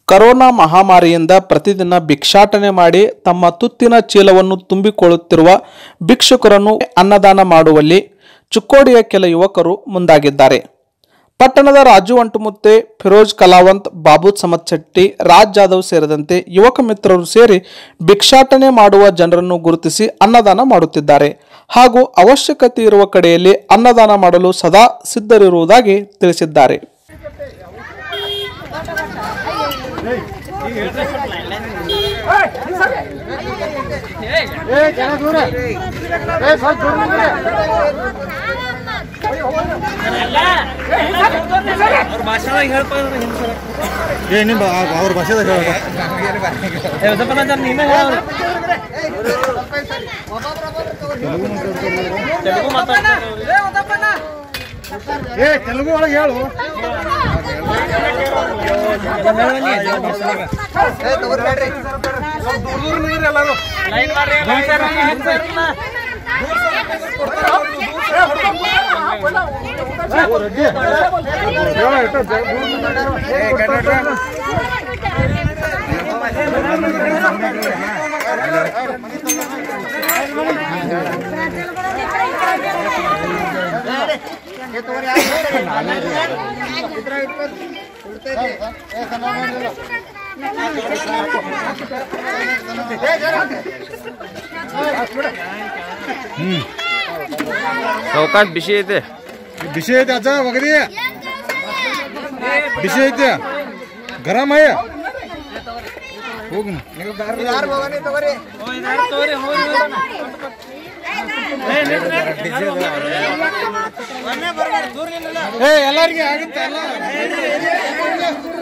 corona ಮಹಾಮಾರಿಯಿಂದ ಪ್ರತಿದಿನ ಭಿಕ್ಷಾಟನೆ ಮಾಡಿ ತಮ್ಮ ತುತ್ತಿನ ಚೀಲವನ್ನು ತುಂಬಿಕೊಳ್ಳುತ್ತಿರುವ ಭಿಕ್ಷುಕರನ್ನು ಅನ್ನದಾನ ಮಾಡುವಲ್ಲಿ ಚಿಕ್ಕೋಡಿಯ ಕೆಲ ಯುವಕರು ಮುಂದಾಗಿದ್ದಾರೆ ಪಟ್ಟಣದ ರಾಜು ಅಂಟುಮುತ್ತೆ ಫಿರೋಜ್ ಕಲಾವಂತ್ ಬಾಬು ಸಮತ್ಶೆಟ್ಟಿ ರಾಜ್ ಜಾಧವ್ ಸೇರಿದಂತೆ ಯುವಕ ಮಿತ್ರರು ಸೇರಿ ಭಿಕ್ಷಾಟನೆ ಮಾಡುವ ಜನರನ್ನು ಗುರುತಿಸಿ ಅನ್ನದಾನ ಮಾಡುತ್ತಿದ್ದಾರೆ ಹಾಗೂ ಅವಶ್ಯಕತೆ ಇರುವ ಕಡೆಯಲ್ಲಿ ಅನ್ನದಾನ ಮಾಡಲು ಸದಾ ಸಿದ್ಧರಿರುವುದಾಗಿ ತಿಳಿಸಿದ್ದಾರೆ ಅವ್ರ ಭಾಷೆದಾಗ ಹೇಳ್ಪ ಏ ನಿಮ್ಮ ಅವ್ರ ಭಾಷೆದಾಗ ನೀನೇ ಹೇಳ ತೆಲುಗು ಮಾತಾಡ್ತಾರೆ ಏ ತೆಲುಗು ಒಳಗೆ ಹೇಳು ಲೈನ್ ಮಾಡ್ರಿ ಸಾವಕಾಶ ಬಿಸಿ ಐತೆ ಬಿಸಿ ಐತೆ ಅಜ್ಜ ಒಗದಿ ಬಿಸಿ ಐತೆ ಗರಂ ಅಯ್ಯ ಹೋಗಿ ಏ ಎಲ್ಲರಿಗೆ ಆಗುತ್ತೆ ಎಲ್ಲ